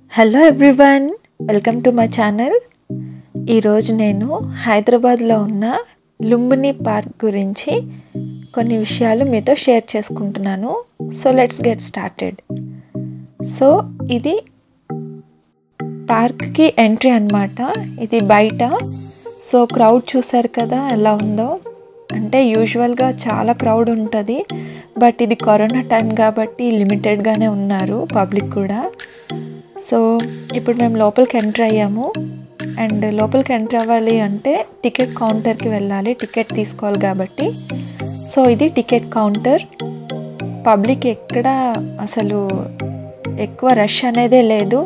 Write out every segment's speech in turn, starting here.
hello everyone welcome to my channel ఈరోజు నేను హైదరాబాద్లో ఉన్న లుంబిని పార్క్ గురించి కొన్ని విషయాలు మీతో షేర్ చేసుకుంటున్నాను so let's get started so ఇది పార్క్కి ఎంట్రీ అన్నమాట ఇది బయట సో క్రౌడ్ చూసారు కదా ఎలా ఉందో అంటే యూజువల్గా చాలా క్రౌడ్ ఉంటుంది బట్ ఇది కరోనా టైం కాబట్టి లిమిటెడ్గానే ఉన్నారు పబ్లిక్ కూడా సో ఇప్పుడు మేము లోపలికి ఎంటర్ అయ్యాము అండ్ లోపలికి ఎంటర్ అవ్వాలి అంటే టికెట్ కౌంటర్కి వెళ్ళాలి టికెట్ తీసుకోవాలి కాబట్టి సో ఇది టికెట్ కౌంటర్ పబ్లిక్ ఎక్కడ అసలు ఎక్కువ రష్ అనేదే లేదు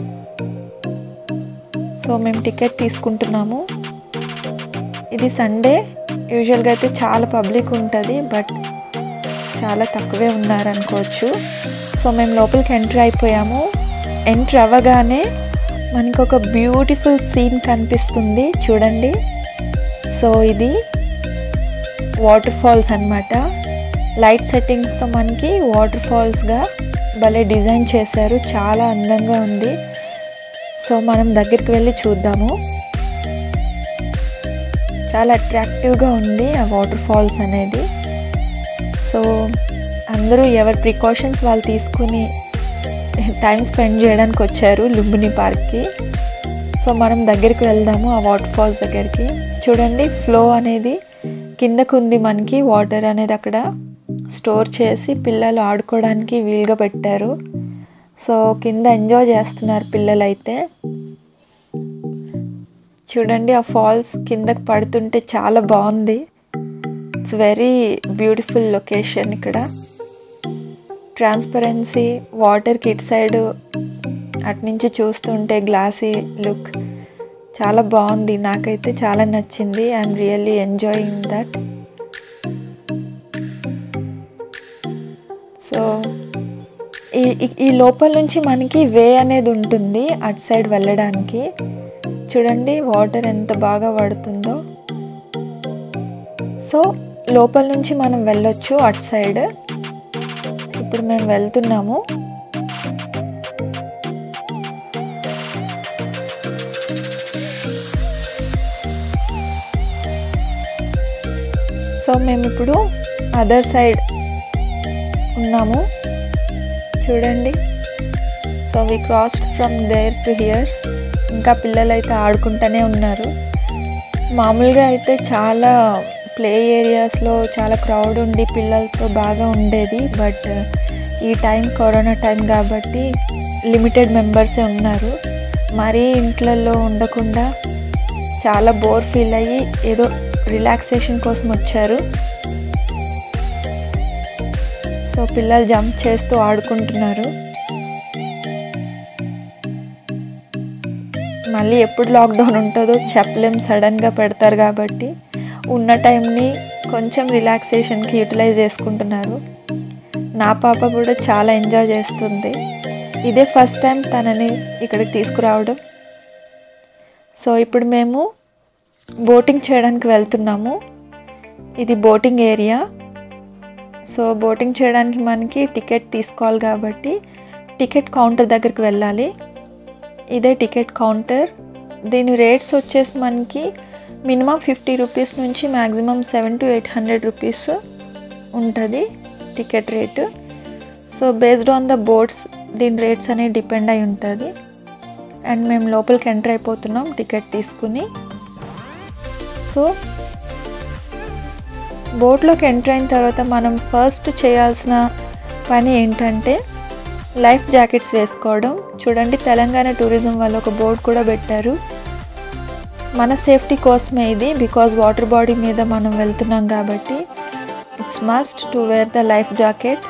సో మేము టికెట్ తీసుకుంటున్నాము ఇది సండే యూజువల్గా అయితే చాలా పబ్లిక్ ఉంటుంది బట్ చాలా తక్కువే ఉన్నారనుకోవచ్చు సో మేము లోపలికి ఎంటర్ అయిపోయాము ఎంటర్ అవ్వగానే మనకు ఒక బ్యూటిఫుల్ సీన్ కనిపిస్తుంది చూడండి సో ఇది వాటర్ ఫాల్స్ అనమాట లైట్ సెట్టింగ్స్తో మనకి వాటర్ ఫాల్స్గా భలే డిజైన్ చేశారు చాలా అందంగా ఉంది సో మనం దగ్గరికి వెళ్ళి చూద్దాము చాలా అట్రాక్టివ్గా ఉంది ఆ వాటర్ ఫాల్స్ అనేది సో అందరూ ఎవరి ప్రికాషన్స్ వాళ్ళు తీసుకుని టైం స్పెండ్ చేయడానికి వచ్చారు లుంబిని పార్క్కి సో మనం దగ్గరికి వెళ్దాము ఆ వాటర్ ఫాల్స్ దగ్గరికి చూడండి ఫ్లో అనేది కిందకు ఉంది మనకి వాటర్ అనేది అక్కడ స్టోర్ చేసి పిల్లలు ఆడుకోవడానికి వీలుగా పెట్టారు సో కింద ఎంజాయ్ చేస్తున్నారు పిల్లలు అయితే చూడండి ఆ ఫాల్స్ కిందకి పడుతుంటే చాలా బాగుంది ఇట్స్ వెరీ బ్యూటిఫుల్ లొకేషన్ ఇక్కడ ట్రాన్స్పరెన్సీ వాటర్కి ఇటు సైడ్ అటు నుంచి చూస్తుంటే గ్లాసీ లుక్ చాలా బాగుంది నాకైతే చాలా నచ్చింది I'm really enjoying that so ఈ ఈ లోపల నుంచి మనకి వే అనేది ఉంటుంది అటు సైడ్ వెళ్ళడానికి చూడండి వాటర్ ఎంత బాగా పడుతుందో సో లోపల నుంచి మనం వెళ్ళొచ్చు అటు సైడ్ ఇప్పుడు మేము వెళ్తున్నాము సో మేము ఇప్పుడు అదర్ సైడ్ ఉన్నాము చూడండి so we crossed from there to here ఇంకా పిల్లలు అయితే ఆడుకుంటూనే ఉన్నారు మామూలుగా అయితే చాలా ప్లే ఏరియాస్లో చాలా క్రౌడ్ ఉండి పిల్లలతో బాగా ఉండేది బట్ ఈ టైం కరోనా టైం కాబట్టి లిమిటెడ్ మెంబర్సే ఉన్నారు మరీ ఇంట్లలో ఉండకుండా చాలా బోర్ ఫీల్ అయ్యి ఏదో రిలాక్సేషన్ కోసం వచ్చారు సో పిల్లలు జంప్ చేస్తూ ఆడుకుంటున్నారు మళ్ళీ ఎప్పుడు లాక్డౌన్ ఉంటుందో చెప్పలేం సడన్గా పెడతారు కాబట్టి ఉన్న టైంని కొంచెం రిలాక్సేషన్కి యూటిలైజ్ చేసుకుంటున్నారు నా పాప కూడా చాలా ఎంజాయ్ చేస్తుంది ఇదే ఫస్ట్ టైం తనని ఇక్కడికి తీసుకురావడం సో ఇప్పుడు మేము బోటింగ్ చేయడానికి వెళ్తున్నాము ఇది బోటింగ్ ఏరియా సో బోటింగ్ చేయడానికి మనకి టికెట్ తీసుకోవాలి కాబట్టి టికెట్ కౌంటర్ దగ్గరికి వెళ్ళాలి ఇదే టికెట్ కౌంటర్ దీని రేట్స్ వచ్చేసి మనకి మినిమం ఫిఫ్టీ రూపీస్ నుంచి maximum seven to eight hundred rupees ఉంటుంది ticket rate so based on the boards దీని రేట్స్ అనేవి డిపెండ్ అయి ఉంటుంది అండ్ మేము లోపలికి ఎంటర్ అయిపోతున్నాం టికెట్ తీసుకుని సో బోట్లోకి ఎంటర్ అయిన తర్వాత మనం ఫస్ట్ చేయాల్సిన పని ఏంటంటే లైఫ్ జాకెట్స్ వేసుకోవడం చూడండి తెలంగాణ టూరిజం వాళ్ళు ఒక బోర్డు కూడా పెట్టారు మన సేఫ్టీ కోసమే ఇది బికాజ్ వాటర్ బాడీ మీద మనం వెళ్తున్నాం కాబట్టి it's must to wear the life jacket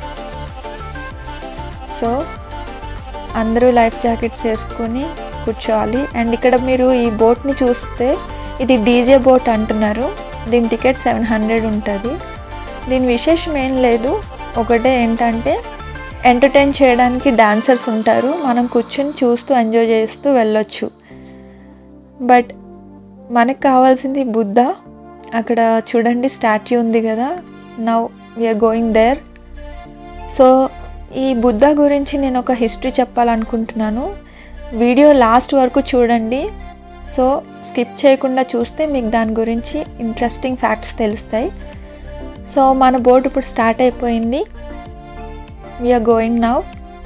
so అందరూ లైఫ్ జాకెట్స్ వేసుకొని కూర్చోవాలి అండ్ ఇక్కడ మీరు ఈ బోట్ని చూస్తే ఇది డీజే బోట్ అంటున్నారు దీని టికెట్ సెవెన్ హండ్రెడ్ ఉంటుంది దీని విశేషం ఏం లేదు ఒకటే ఏంటంటే ఎంటర్టైన్ చేయడానికి డాన్సర్స్ ఉంటారు మనం కూర్చొని చూస్తూ ఎంజాయ్ చేస్తూ వెళ్ళొచ్చు బట్ మనకు కావాల్సింది బుద్ధ అక్కడ చూడండి స్టాచ్యూ ఉంది కదా now we're going there so ఈ బుద్ధ గురించి నేను ఒక హిస్టరీ చెప్పాలనుకుంటున్నాను వీడియో లాస్ట్ వరకు చూడండి సో స్కిప్ చేయకుండా చూస్తే మీకు దాని గురించి ఇంట్రెస్టింగ్ ఫ్యాక్ట్స్ తెలుస్తాయి సో మన బోట్ ఇప్పుడు స్టార్ట్ అయిపోయింది వీఆర్ గోయింగ్ నౌ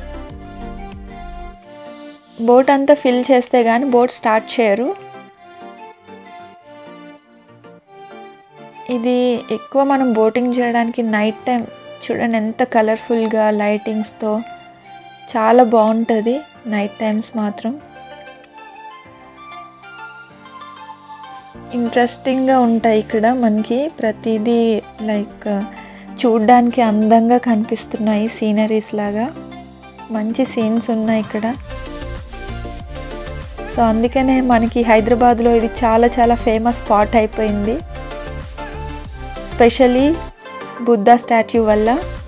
బోట్ అంతా ఫిల్ చేస్తే కానీ బోట్ స్టార్ట్ చేయరు ఇది ఎక్కువ మనం బోటింగ్ చేయడానికి నైట్ టైం చూడండి ఎంత కలర్ఫుల్గా లైటింగ్స్తో చాలా బాగుంటుంది నైట్ టైమ్స్ మాత్రం ఇంట్రెస్టింగ్గా ఉంటాయి ఇక్కడ మనకి ప్రతిదీ లైక్ చూడ్డానికి అందంగా కనిపిస్తున్నాయి సీనరీస్ లాగా మంచి సీన్స్ ఉన్నాయి ఇక్కడ సో అందుకనే మనకి హైదరాబాద్లో ఇది చాలా చాలా ఫేమస్ స్పాట్ అయిపోయింది స్పెషలీ బుద్ధ స్టాచ్యూ వల్ల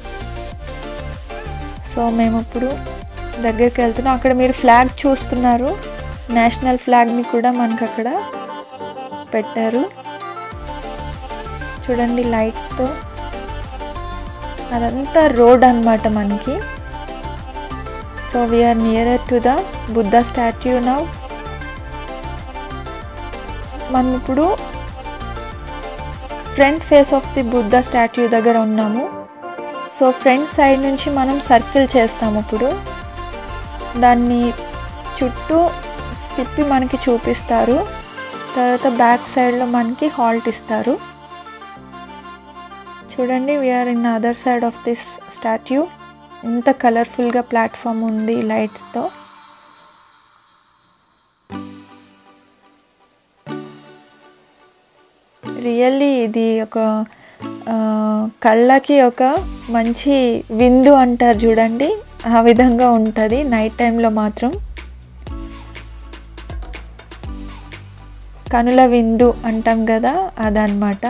సో మేము ఇప్పుడు దగ్గరికి వెళ్తున్నాం అక్కడ మీరు ఫ్లాగ్ చూస్తున్నారు నేషనల్ ఫ్లాగ్ని కూడా మనకు అక్కడ పెట్టారు చూడండి లైట్స్తో అదంతా రోడ్ అనమాట మనకి so we're nearer to the Buddha statue now మనం ఇప్పుడు front face of the Buddha statue దగ్గర ఉన్నాము సో ఫ్రంట్ సైడ్ నుంచి మనం సర్కిల్ చేస్తాము ఇప్పుడు దాన్ని చుట్టూ తిప్పి మనకి చూపిస్తారు తర్వాత బ్యాక్ సైడ్లో మనకి హాల్ట్ ఇస్తారు చూడండి we're in other side of this statue ఎంత కలర్ఫుల్గా ప్లాట్ఫామ్ ఉంది లైట్స్తో రియల్లీ ఇది ఒక కళ్ళకి ఒక మంచి విందు అంటారు చూడండి ఆ విధంగా ఉంటుంది నైట్ టైంలో మాత్రం కనుల విందు అంటాం కదా అదనమాట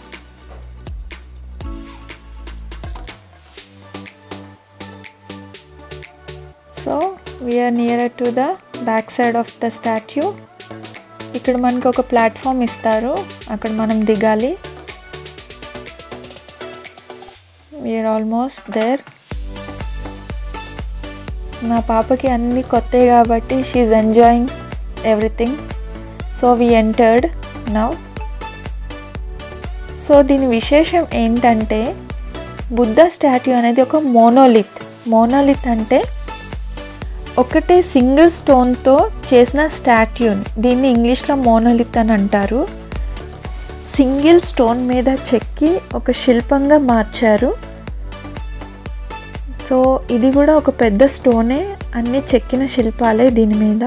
so we're near to the back side of the statue ఇక్కడ మనకు ఒక ప్లాట్ఫామ్ ఇస్తారు అక్కడ మనం దిగాలి వీఆర్ ఆల్మోస్ట్ దేర్ నా పాపకి అన్నీ కొత్త కాబట్టి she enjoying everything so we entered now so దీని విశేషం ఏంటంటే బుద్ధ స్టాట్యూ అనేది ఒక మోనోలిత్ మోనోలిత్ అంటే ఒకటే సింగిల్ స్టోన్తో చేసిన స్టాట్యూని దీన్ని ఇంగ్లీష్లో మోనోలిత్ అని అంటారు సింగిల్ స్టోన్ మీద చెక్కి ఒక శిల్పంగా మార్చారు సో ఇది కూడా ఒక పెద్ద స్టోనే అన్ని చెక్కిన శిల్పాలే దీని మీద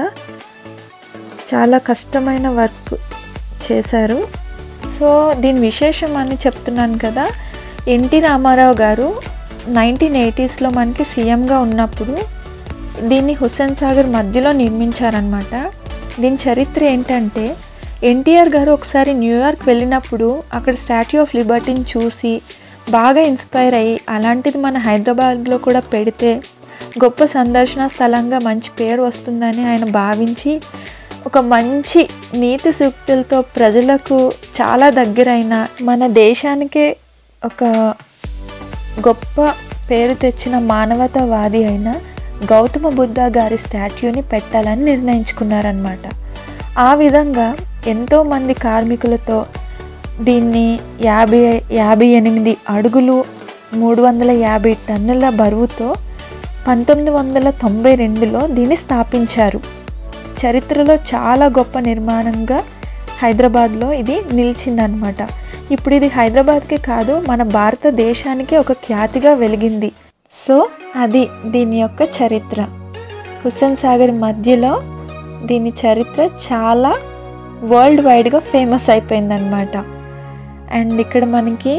చాలా కష్టమైన వర్క్ చేశారు సో దీని విశేషం అని చెప్తున్నాను కదా ఎన్టీ రామారావు గారు నైన్టీన్ ఎయిటీస్లో మనకి సీఎంగా ఉన్నప్పుడు దీన్ని హుస్సేన్ సాగర్ మధ్యలో నిర్మించారనమాట దీని చరిత్ర ఏంటంటే ఎన్టీఆర్ గారు ఒకసారి న్యూయార్క్ వెళ్ళినప్పుడు అక్కడ స్టాచ్యూ ఆఫ్ లిబర్టీని చూసి బాగా ఇన్స్పైర్ అయ్యి అలాంటిది మన హైదరాబాద్లో కూడా పెడితే గొప్ప సందర్శన స్థలంగా మంచి పేరు వస్తుందని ఆయన భావించి ఒక మంచి నీతి సూక్తులతో ప్రజలకు చాలా దగ్గరైన మన దేశానికే ఒక గొప్ప పేరు తెచ్చిన మానవతావాది అయిన గౌతమ బుద్ధ గారి స్టాట్యూని పెట్టాలని నిర్ణయించుకున్నారనమాట ఆ విధంగా ఎంతోమంది కార్మికులతో దీన్ని యాభై యాభై ఎనిమిది అడుగులు మూడు వందల యాభై టన్నుల బరువుతో పంతొమ్మిది వందల తొంభై రెండులో దీన్ని స్థాపించారు చరిత్రలో చాలా గొప్ప నిర్మాణంగా హైదరాబాద్లో ఇది నిలిచిందనమాట ఇప్పుడు ఇది హైదరాబాద్కే కాదు మన భారతదేశానికే ఒక ఖ్యాతిగా వెలిగింది సో అది దీని యొక్క చరిత్ర హుస్సేన్ సాగర్ మధ్యలో దీని చరిత్ర చాలా వరల్డ్ వైడ్గా ఫేమస్ అయిపోయిందనమాట అండ్ ఇక్కడ మనకి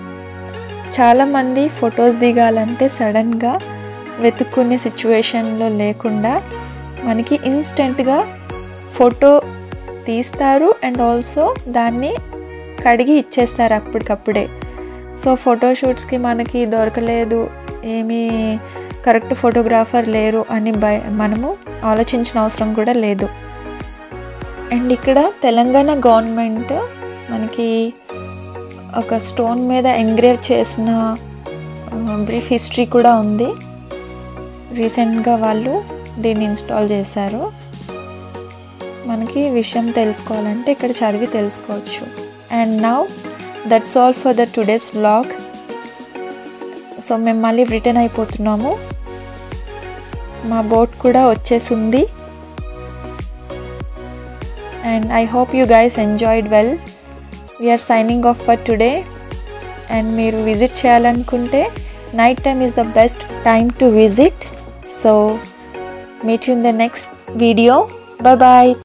చాలామంది ఫొటోస్ దిగాలంటే సడన్గా వెతుక్కునే సిచ్యువేషన్లో లేకుండా మనకి ఇన్స్టెంట్గా ఫోటో తీస్తారు అండ్ ఆల్సో దాన్ని కడిగి ఇచ్చేస్తారు అప్పటికప్పుడే సో ఫోటోషూట్స్కి మనకి దొరకలేదు ఏమీ కరెక్ట్ ఫోటోగ్రాఫర్ లేరు అని భయ మనము ఆలోచించిన అవసరం కూడా లేదు అండ్ ఇక్కడ తెలంగాణ గవర్నమెంట్ మనకి ఒక స్టోన్ మీద ఎంగ్రేవ్ చేసిన బ్రీఫ్ హిస్టరీ కూడా ఉంది రీసెంట్గా వాళ్ళు దీన్ని ఇన్స్టాల్ చేశారు మనకి విషయం తెలుసుకోవాలంటే ఇక్కడ చదివి తెలుసుకోవచ్చు and now that's all for the today's vlog so మేము మళ్ళీ రిటర్న్ అయిపోతున్నాము మా బోట్ కూడా వచ్చేసింది and I hope you guys enjoyed well we're signing off for today and మీరు విజిట్ చేయాలనుకుంటే night time is the best time to visit so meet in the next video bye bye